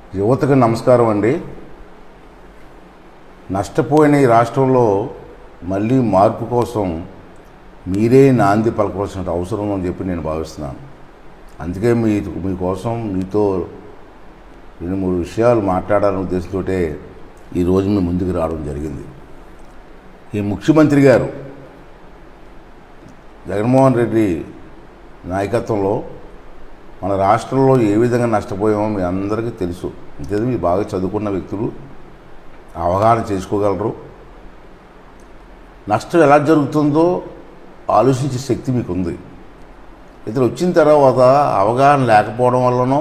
యువతకు నమస్కారం అండి నష్టపోయిన ఈ రాష్ట్రంలో మళ్ళీ మార్పు కోసం మీరే నాంది పలకవలసిన అవసరం అని చెప్పి నేను భావిస్తున్నాను అందుకే మీ మీకోసం మీతో రెండు మూడు విషయాలు మాట్లాడాలనే ఉద్దేశంతో ఈరోజు మీ ముందుకు రావడం జరిగింది ఈ ముఖ్యమంత్రి గారు జగన్మోహన్ రెడ్డి నాయకత్వంలో మన రాష్ట్రంలో ఏ విధంగా నష్టపోయామో మీ అందరికీ తెలుసు అంతేది మీరు బాగా చదువుకున్న వ్యక్తులు అవగాహన చేసుకోగలరు నష్టం ఎలా జరుగుతుందో ఆలోచించే శక్తి మీకు ఉంది ఇతను వచ్చిన తర్వాత అవగాహన లేకపోవడం వల్లనో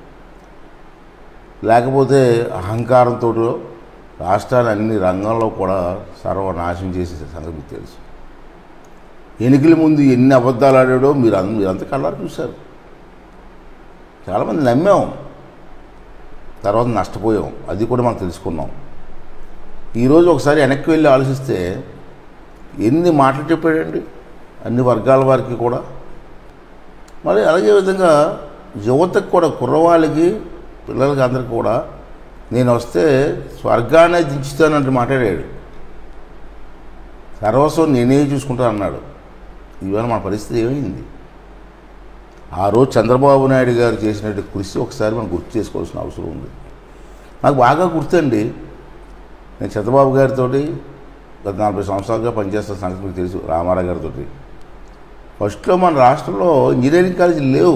లేకపోతే అహంకారంతో రాష్ట్రాన్ని అన్ని రంగంలో కూడా సర్వనాశనం చేసే సంగతి మీకు తెలుసు ఎన్నికల ముందు ఎన్ని అబద్ధాలు ఆడాడో మీరు అంద మీరంతా కళ్ళారు చూశారు చాలామంది నమ్మాం తర్వాత నష్టపోయాం అది కూడా మనం తెలుసుకున్నాం ఈరోజు ఒకసారి వెనక్కి వెళ్ళి ఆలోచిస్తే ఎన్ని మాటలు చెప్పాడండి అన్ని వర్గాల వారికి కూడా మరి అలాగే విధంగా యువతకు కూడా కుర్రవాళ్ళకి పిల్లలకి అందరికి కూడా నేను వస్తే స్వర్గాన్ని దించుతానంటే మాట్లాడాడు సర్వస్వం నేనే చూసుకుంటాను అన్నాడు ఇవాళ మన పరిస్థితి ఏమైంది ఆ రోజు చంద్రబాబు నాయుడు గారు చేసినట్టు కృషి ఒకసారి మనం గుర్తు చేసుకోవాల్సిన అవసరం ఉంది నాకు బాగా గుర్తండి నేను చంద్రబాబు గారితో గత నలభై సంవత్సరాలుగా పనిచేస్తున్న సంగతి మీకు తెలుసు రామారావు గారితో ఫస్ట్లో మన రాష్ట్రంలో ఇంజనీరింగ్ కాలేజీలు లేవు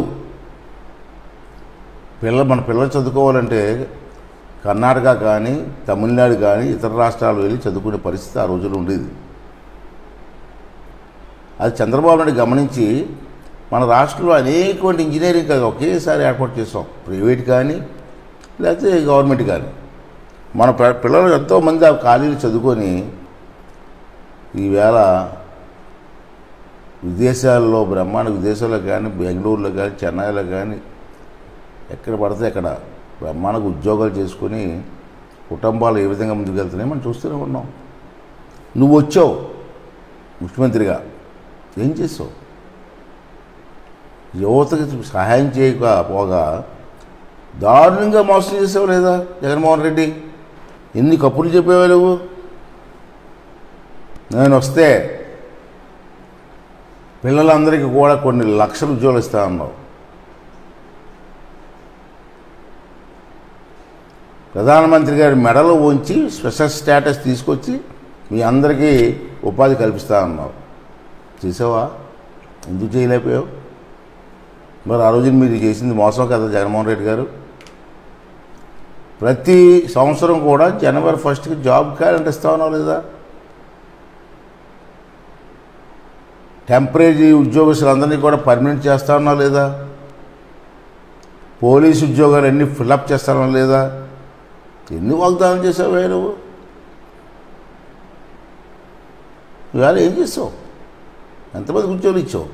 పిల్ల మన పిల్లలు చదువుకోవాలంటే కర్ణాటక కానీ తమిళనాడు కానీ ఇతర రాష్ట్రాలు వెళ్ళి చదువుకునే పరిస్థితి ఆ రోజుల్లో ఉండేది అది చంద్రబాబు నాయుడు గమనించి మన రాష్ట్రంలో అనేకమంది ఇంజనీరింగ్ కాలేజ్ ఒకేసారి ఏర్పాటు చేస్తాం ప్రైవేట్ కానీ లేకపోతే గవర్నమెంట్ కానీ మన పి- పిల్లలు ఎంతోమంది ఆ ఖాళీలు చదువుకొని ఈవేళ విదేశాల్లో బ్రహ్మాండ విదేశాల్లో కానీ బెంగళూరులో కానీ చెన్నైలో కానీ ఎక్కడ పడితే అక్కడ బ్రహ్మాండకు ఉద్యోగాలు చేసుకొని కుటుంబాలు ఏ విధంగా ముందుకు వెళ్తున్నాయి మనం చూస్తూనే ఉన్నాం నువ్వు వచ్చావు ముఖ్యమంత్రిగా ఏం చేసావు యువతకి సహాయం చేయకపోగా దారుణంగా మోసం చేసావు లేదా జగన్మోహన్ రెడ్డి ఎన్ని కప్పులు చెప్పేవా నువ్వు నేను వస్తే పిల్లలందరికీ కూడా కొన్ని లక్షల ఉద్యోగాలు ఇస్తా అన్నావు ప్రధానమంత్రి గారి మెడలు ఉంచి స్పెషల్ స్టేటస్ తీసుకొచ్చి మీ అందరికీ ఉపాధి కల్పిస్తా అన్నావు చేసావా ఎందుకు చేయలేకపోయావు మరి ఆ రోజున మీరు చేసింది మోసం కదా జగన్మోహన్ రెడ్డి గారు ప్రతి సంవత్సరం కూడా జనవరి ఫస్ట్కి జాబ్ క్యాలెండర్ ఇస్తా ఉన్నావు లేదా టెంపరీ ఉద్యోగస్తులందరినీ కూడా పర్మనెంట్ చేస్తా ఉన్నావు లేదా పోలీసు ఉద్యోగాలు అన్నీ ఫిలప్ చేస్తానో లేదా ఎన్ని వాగ్దానం చేసావే నువ్వు ఇవాళ ఏం చేసావు ఎంతమందికి ఉద్యోగాలు ఇచ్చావు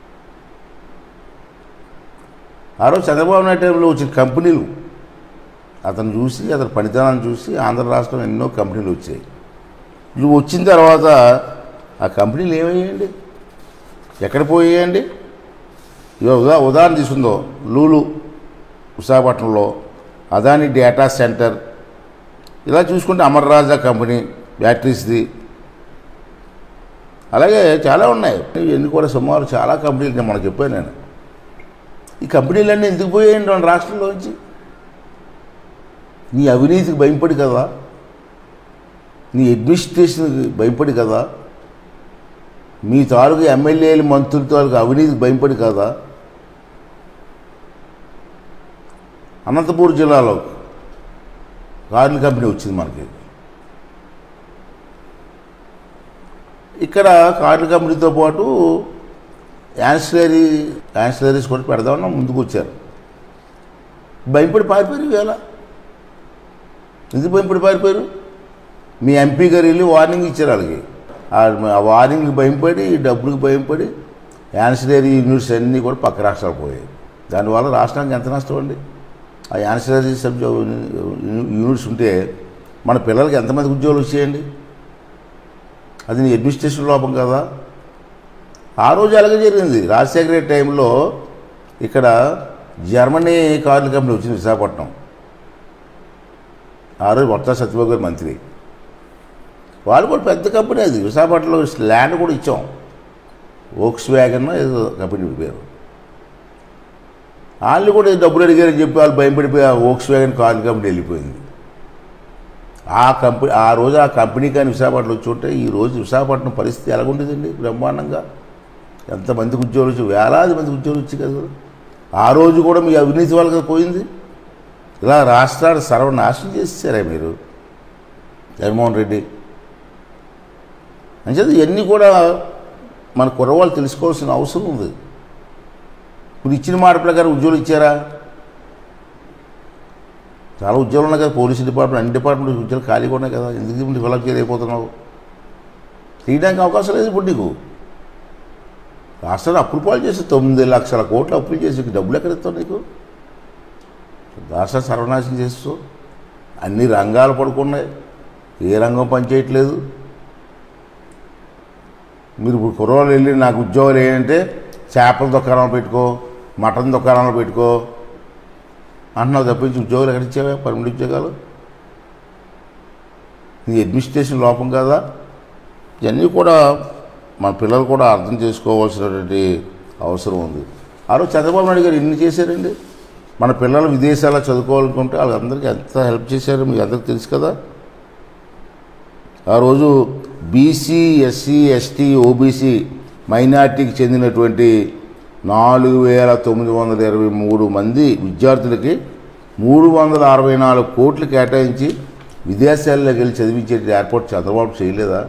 ఆ రోజు చంద్రబాబు నాయుడు టైంలో వచ్చిన కంపెనీలు అతను చూసి అతని పనితనాన్ని చూసి ఆంధ్ర రాష్ట్రం ఎన్నో కంపెనీలు వచ్చాయి నువ్వు వచ్చిన తర్వాత ఆ కంపెనీలు ఏమయ్యాయండి ఎక్కడ పోయాయండి ఇవాళ ఉదా ఉదాహరణ తీసుకుందో లూలు విశాఖపట్నంలో అదాని డేటా సెంటర్ ఇలా చూసుకుంటే అమర్ రాజా కంపెనీ బ్యాటరీస్ది అలాగే చాలా ఉన్నాయి ఇవన్నీ కూడా సుమారు చాలా కంపెనీలు నేను మనకు చెప్పాను నేను ఈ కంపెనీలన్నీ ఎందుకు పోయాయండి మన రాష్ట్రంలోంచి నీ అవినీతికి భయపడి కదా నీ అడ్మినిస్ట్రేషన్కి భయపడి కదా మీ తాలూకు ఎమ్మెల్యేలు మంత్రుల తాలూకు అవినీతికి భయపడి కదా అనంతపూర్ జిల్లాలో కార్ల కంపెనీ వచ్చింది మనకి ఇక్కడ కార్ల కంపెనీతో పాటు యాన్సిలరీ యాన్సిలరీస్ కూడా పెడదామన్నా ముందుకు వచ్చారు భయపడి పారిపోయారు ఇవాళ ఎందుకు భయపడి పారిపోయారు మీ ఎంపీ గారు వెళ్ళి వార్నింగ్ ఇచ్చారు వాళ్ళకి ఆ- ఆ వార్నింగ్కి భయపడి డబ్బులకు భయపడి యాన్సిలరీ యూనిట్స్ అన్నీ కూడా పక్క రాష్ట్రాలు పోయాయి దానివల్ల రాష్ట్రానికి ఎంత నష్టం అండి ఆ యాన్సిలరీ సబ్జెక్ట్ యూనిట్స్ ఉంటే మన పిల్లలకి ఎంతమంది ఉద్యోగాలు వచ్చాయండి అది నీ అడ్మినిస్ట్రేషన్ లోపం కదా ఆ రోజు అలాగే జరిగింది రాజశేఖర రెడ్డి టైంలో ఇక్కడ జర్మనీ కార్ల కంపెనీ వచ్చింది విశాఖపట్నం ఆ రోజు మొత్తం సత్యబాబు గారు మంత్రి వాళ్ళు కూడా పెద్ద కంపెనీ అది విశాఖపట్నంలో ల్యాండ్ కూడా ఇచ్చాం ఓక్స్ వ్యాగన్ ఏదో కంపెనీ పేరు వాళ్ళు కూడా డబ్బులు అడిగారని చెప్పి వాళ్ళు భయపడిపోయి ఆ ఓక్స్ వ్యాగన్ కార్ కంపెనీ వెళ్ళిపోయింది ఆ కంపెనీ ఆ రోజు ఆ కంపెనీ కానీ విశాఖపట్నం వచ్చి ఉంటే ఈ రోజు విశాఖపట్నం పరిస్థితి ఎలాగుండేదండి బ్రహ్మాండంగా ఎంతమందికి ఉద్యోగులు వచ్చి వేలాది మందికి ఉద్యోగులు వచ్చి కదా ఆ రోజు కూడా మీ అవినీతి వల్ల కదా పోయింది ఇలా రాష్ట్రాన్ని సర్వనాశనం చేసేసారే మీరు జగన్మోహన్ రెడ్డి అంచేది ఇవన్నీ కూడా మన కుర్రవాళ్ళు తెలుసుకోవాల్సిన అవసరం ఉంది ఇప్పుడు ఇచ్చిన మాట ప్రకారం ఉద్యోగులు ఇచ్చారా చాలా ఉద్యోగాలు ఉన్నాయి కదా పోలీసు డిపార్ట్మెంట్ అన్ని డిపార్ట్మెంట్ ఉద్యోగాలు ఖాళీగా ఉన్నాయి కదా ఎందుకు డెవలప్ చేయలేకపోతున్నావు తీయడానికి అవకాశం లేదు ఇప్పుడు నీకు రాష్ట్రాన్ని అప్పులు పాలు చేసి తొమ్మిది లక్షల కోట్లు అప్పులు చేసి నీకు డబ్బులు ఎక్కడ ఇస్తావు నీకు రాష్ట్ర సర్వనాశనం చేస్తూ అన్ని రంగాలు పడుకున్నాయి ఏ రంగం పనిచేయట్లేదు మీరు ఇప్పుడు కుర్రోళ్ళు వెళ్ళి నాకు ఉద్యోగాలు ఏంటంటే చేపల దుకాణాలు పెట్టుకో మటన్ దుకాణాలు పెట్టుకో అంటున్నావు తప్పించి ఉద్యోగాలు ఎక్కడ ఇచ్చావా పర్మనెంట్ ఉద్యోగాలు నీ అడ్మినిస్ట్రేషన్ లోపం కదా ఇవన్నీ కూడా మన పిల్లలు కూడా అర్థం చేసుకోవాల్సినటువంటి అవసరం ఉంది ఆ రోజు చంద్రబాబు నాయుడు గారు ఎన్ని చేశారండి మన పిల్లలు విదేశాల్లో చదువుకోవాలనుకుంటే వాళ్ళందరికీ ఎంత హెల్ప్ చేశారో మీకు అందరికీ తెలుసు కదా ఆ రోజు బీసీ ఎస్సీ ఎస్టీ ఓబీసీ మైనార్టీకి చెందినటువంటి నాలుగు వేల తొమ్మిది వందల ఇరవై మూడు మంది విద్యార్థులకి మూడు వందల అరవై నాలుగు కోట్లు కేటాయించి విదేశాల్లోకి వెళ్ళి చదివించే ఏర్పాటు చంద్రబాబు చేయలేదా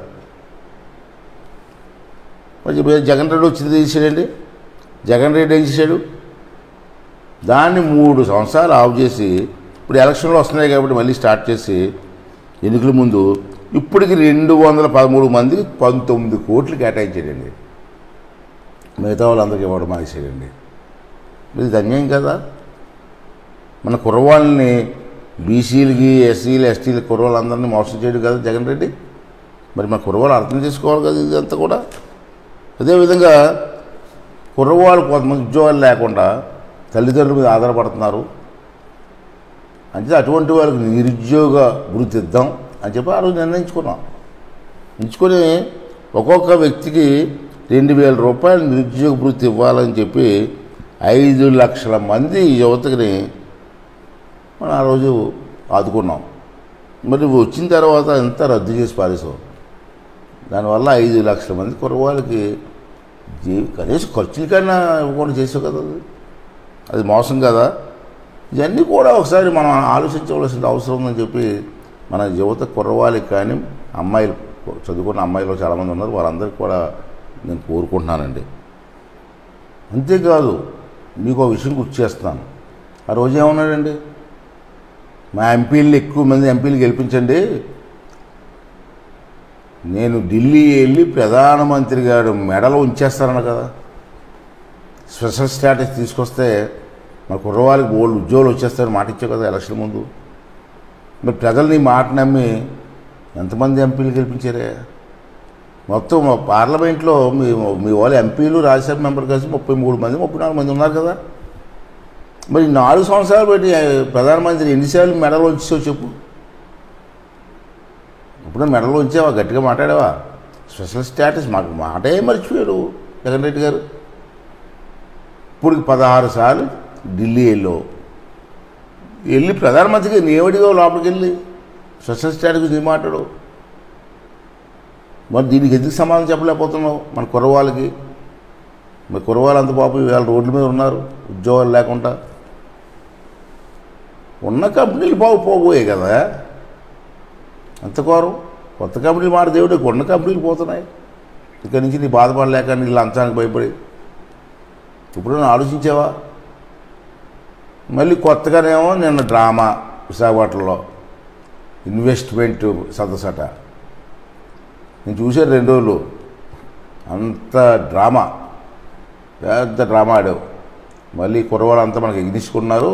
మరి ఇప్పుడు జగన్ రెడ్డి వచ్చింది ఏం చేశాడండి జగన్ రెడ్డి ఏం చేశాడు దాన్ని మూడు సంవత్సరాలు ఆఫ్ చేసి ఇప్పుడు ఎలక్షన్లు వస్తున్నాయి కాబట్టి మళ్ళీ స్టార్ట్ చేసి ఎన్నికల ముందు ఇప్పటికి రెండు వందల పదమూడు మందికి పంతొమ్మిది కోట్లు కేటాయించాడండి మిగతా వాళ్ళందరికీ ఇవ్వడం మానేసాడండి ఇది అన్యాయం కదా మన కుర్రవాళ్ళని బీసీలకి ఎస్సీలు ఎస్టీలు కుర్రవాళ్ళందరినీ మోసం చేయడు కదా జగన్ రెడ్డి మరి మన కుర్రవాళ్ళు అర్థం చేసుకోవాలి కదా ఇదంతా కూడా అదేవిధంగా కుర్రవాళ్ళు కొంతమంది ఉద్యోగాలు లేకుండా తల్లిదండ్రుల మీద ఆధారపడుతున్నారు అంటే అటువంటి వాళ్ళకి నిరుద్యోగ వృత్తి ఇద్దాం అని చెప్పి ఆ రోజు నిర్ణయించుకున్నాం ఎంచుకొని ఒక్కొక్క వ్యక్తికి రెండు వేల రూపాయలు నిరుద్యోగ వృత్తి ఇవ్వాలని చెప్పి ఐదు లక్షల మంది యువతని మనం ఆ రోజు ఆదుకున్నాం మరి వచ్చిన తర్వాత ఎంత రద్దు చేసి పారేసాం దానివల్ల ఐదు లక్షల మంది కుర్రవాళ్ళకి జీ కనీసం ఖర్చులకైనా ఇవ్వకుండా చేసావు కదా అది. అది మోసం కదా ఇవన్నీ కూడా ఒకసారి మనం ఆలోచించవలసిన అవసరం ఉందని చెప్పి మన యువత కుర్రవాళ్ళకి కానీ అమ్మాయిలు చదువుకున్న అమ్మాయిలు చాలామంది ఉన్నారు వారందరికీ కూడా నేను కోరుకుంటున్నానండి అంతేకాదు మీకు ఒక విషయం గుర్తు చేస్తున్నాను ఆ రోజు ఏమన్నాడండి మా ఎంపీలు ఎక్కువ మంది ఎంపీలు గెలిపించండి నేను ఢిల్లీ వెళ్ళి ప్రధానమంత్రి గారు మెడలో ఉంచేస్తారన్న కదా స్పెషల్ స్టాటస్ తీసుకొస్తే మన కుర్రవాళ్ళకి బోల్డ్ ఉద్యోగాలు వచ్చేస్తారని మాట ఇచ్చావు కదా ఎలక్షన్ ముందు మరి ప్రజలు నీ మాట నమ్మి ఎంతమంది ఎంపీలు గెలిపించారే మొత్తం మా పార్లమెంట్లో మీ మీ వాళ్ళు ఎంపీలు రాజ్యసభ మెంబర్ కలిసి ముప్పై మూడు మంది ముప్పై నాలుగు మంది ఉన్నారు కదా మరి నాలుగు సంవత్సరాలు పెట్టి ప్రధానమంత్రి ఎన్నిసార్లు మెడలో ఉంచావు చెప్పు ఇప్పుడు మెడలో ఉంచావా గట్టిగా మాట్లాడావా స్పెషల్ స్టేటస్ మాకు మాటే మర్చిపోయాడు జగన్ రెడ్డి గారు ఇప్పుడు పదహారు సార్లు ఢిల్లీ వెళ్ళావు వెళ్ళి ప్రధానమంత్రికి నేవడిగా లోపలికి వెళ్ళి స్పెషల్ స్టేటస్ గురించి మాట్లాడు మరి దీనికి ఎందుకు సమాధానం చెప్పలేకపోతున్నావు మన కుర్రవాళ్ళకి మరి కుర్రవాళ్ళు అంత పాపం ఇవాళ రోడ్ల మీద ఉన్నారు ఉద్యోగాలు లేకుండా ఉన్న కంపెనీలు బాగు పోబోయే కదా అంత కోరం కొత్త కంపెనీలు మాట దేవుడు ఉన్న కంపెనీలు పోతున్నాయి ఇక్కడి నుంచి నీ బాధపడలేక నీ లంచానికి భయపడి ఇప్పుడు నేను ఆలోచించావా మళ్ళీ కొత్తగానేమో నిన్న డ్రామా విశాఖపట్నంలో ఇన్వెస్ట్మెంట్ సదస్సట నేను చూశాను రెండు రోజులు అంత డ్రామా పెద్ద డ్రామా ఆడావు మళ్ళీ కుర్రవాళ్ళంతా మనకి ఎగిరించుకున్నారు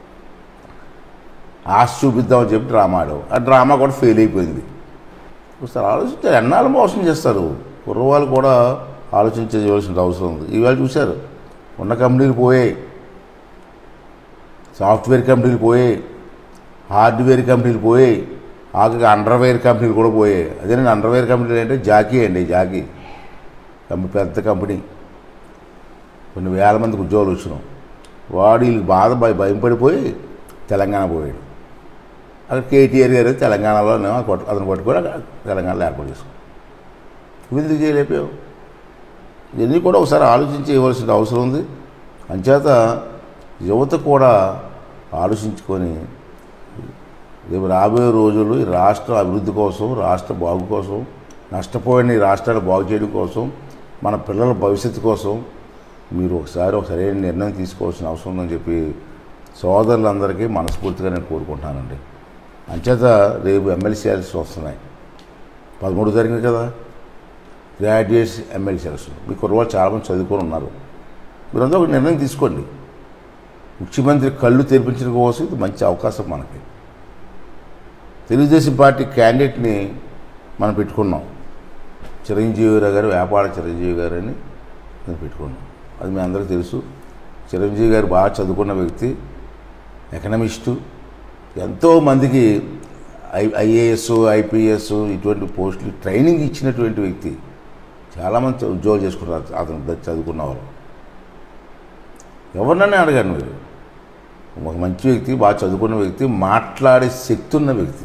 ఆశ చూపిద్దామని చెప్పి డ్రామా ఆడావు ఆ డ్రామా కూడా ఫెయిల్ అయిపోయింది ఒకసారి ఆలోచించారు ఎన్నాళ్ళు మోసం చేస్తారు కుర్రవాళ్ళు కూడా ఆలోచించవలసిన అవసరం ఉంది ఇవాళ చూశారు ఉన్న కంపెనీలు పోయాయి సాఫ్ట్వేర్ కంపెనీలు పోయాయి హార్డ్వేర్ కంపెనీలు పోయాయి ఆఖరికి అండర్వేర్ కంపెనీలు కూడా పోయాయి అదేనండి అండర్వేర్ కంపెనీలు అంటే జాకీ అండి జాకీ కంపెనీ పెద్ద కంపెనీ కొన్ని వేల మందికి ఉద్యోగాలు వచ్చినాం వాడు వీళ్ళకి బాధ భయ భయం పడిపోయి తెలంగాణ పోయాడు అక్కడ కేటీఆర్ గారు తెలంగాణలో అతను పట్టుకొని అక్కడ తెలంగాణలో ఏర్పాటు చేసుకున్నాం నువ్వు ఎందుకు చేయలేపావు ఇవన్నీ కూడా ఒకసారి ఆలోచించి ఇవ్వాల్సిన అవసరం ఉంది అంచేత యువత కూడా ఆలోచించుకొని రేపు రాబోయే రోజుల్లో ఈ రాష్ట్ర అభివృద్ధి కోసం రాష్ట్ర బాగు కోసం నష్టపోయిన ఈ రాష్ట్రాన్ని బాగు చేయడం కోసం మన పిల్లల భవిష్యత్తు కోసం మీరు ఒకసారి ఒక సరైన నిర్ణయం తీసుకోవాల్సిన అవసరం ఉందని చెప్పి సోదరులందరికీ మనస్ఫూర్తిగా నేను కోరుకుంటున్నానండి అంచేత రేపు ఎమ్మెల్సీ ఎలక్షన్స్ వస్తున్నాయి పదమూడు జరిగింది కదా గ్రాడ్యుయేట్స్ ఎమ్మెల్సీ ఎలక్షన్ మీ కుర్రవాళ్ళు చాలామంది చదువుకొని ఉన్నారు మీరందరూ ఒక నిర్ణయం తీసుకోండి ముఖ్యమంత్రి కళ్ళు తెరిపించడం కోసం ఇది మంచి అవకాశం మనకి తెలుగుదేశం పార్టీ క్యాండిడేట్ని మనం పెట్టుకున్నాం చిరంజీవి గారు వ్యాపార చిరంజీవి గారు అని నేను పెట్టుకున్నాం అది మీ అందరికీ తెలుసు చిరంజీవి గారు బాగా చదువుకున్న వ్యక్తి ఎకనమిస్టు ఎంతోమందికి ఐ ఐఏఎస్ ఐపీఎస్ ఇటువంటి పోస్టులు ట్రైనింగ్ ఇచ్చినటువంటి వ్యక్తి చాలామంది ఉద్యోగాలు చేసుకున్నారు అతను ద- చదువుకున్నవారు ఎవరినైనా అడగండి మీరు ఒక మంచి వ్యక్తి బాగా చదువుకున్న వ్యక్తి మాట్లాడే శక్తి ఉన్న వ్యక్తి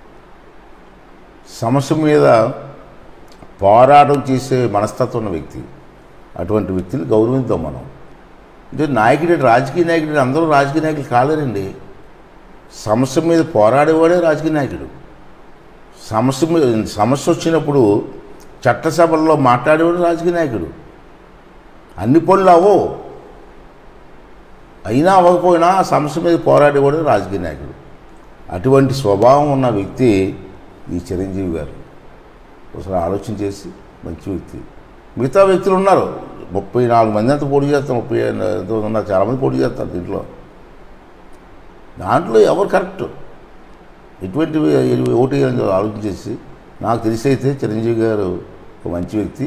సమస్య మీద పోరాటం చేసే మనస్తత్వం ఉన్న వ్యక్తి అటువంటి వ్యక్తిని గౌరవిద్దాం మనం అంటే నాయకుడు రాజకీయ నాయకుడు అందరూ రాజకీయ నాయకులు కాలేరండి సమస్య మీద పోరాడేవాడే రాజకీయ నాయకుడు సమస్య మీద సమస్య వచ్చినప్పుడు చట్టసభల్లో మాట్లాడేవాడు రాజకీయ నాయకుడు అన్ని పనులు అవో అయినా అవ్వకపోయినా ఆ సమస్య మీద పోరాడేవాడు రాజకీయ నాయకుడు అటువంటి స్వభావం ఉన్న వ్యక్తి ఈ చిరంజీవి గారు ఒకసారి ఆలోచన చేసి మంచి వ్యక్తి మిగతా వ్యక్తులు ఉన్నారు ముప్పై నాలుగు మంది అంతా పోటీ చేస్తారు ముప్పై ఎంతో ఉన్నారు చాలామంది పోటీ చేస్తారు దీంట్లో దాంట్లో ఎవరు కరెక్ట్ ఎటువంటి ఓటు వేయాలని ఆలోచన చేసి నాకు తెలిసి అయితే చిరంజీవి గారు ఒక మంచి వ్యక్తి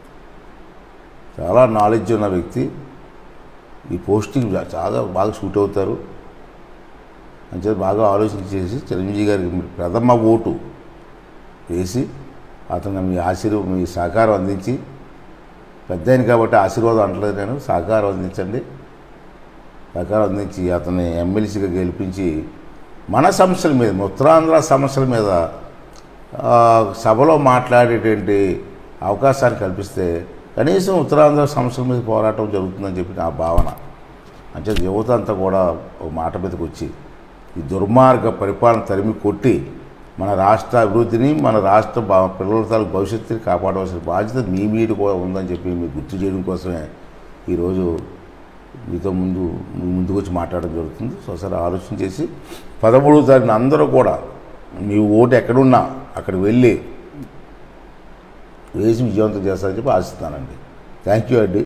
చాలా నాలెడ్జ్ ఉన్న వ్యక్తి ఈ పోస్టింగ్ చాలా బాగా సూట్ అవుతారు అంచేత బాగా ఆలోచన చేసి చిరంజీవి గారికి మీరు ప్రథమ ఓటు వేసి అతను మీ ఆశీర్వ మీ సహకారం అందించి పెద్ద ఆయన కాబట్టి ఆశీర్వాదం అంటలేదు నేను సహకారం అందించండి సహకారం అందించి అతన్ని ఎమ్మెల్సీగా గెలిపించి మన సమస్యల మీద ఉత్తరాంధ్ర సమస్యల మీద ఆ, సభలో మాట్లాడేటువంటి అవకాశాన్ని కల్పిస్తే కనీసం ఉత్తరాంధ్ర సమస్యల మీద పోరాటం జరుగుతుందని చెప్పి నా భావన అంటే యువత అంతా కూడా ఒక మాట మీదకి వచ్చి ఈ దుర్మార్గ పరిపాలన తరిమి కొట్టి మన రాష్ట్ర అభివృద్ధిని మన రాష్ట్ర బా- పిల్లల తాలూకు భవిష్యత్తుని కాపాడవలసిన బాధ్యత మీ మీద కూడా ఉందని చెప్పి మీకు గుర్తు చేయడం కోసమే ఈరోజు మీతో ముందు మీ ముందుకు వచ్చి మాట్లాడడం జరుగుతుంది సో సరే ఆలోచన చేసి పదమూడవ తారీఖున అందరూ కూడా మీ ఓటు ఎక్కడున్నా అక్కడికి వెళ్ళి వేసి విజయవంతం చేస్తారని చెప్పి ఆశిస్తున్నానండి థ్యాంక్ యూ అండి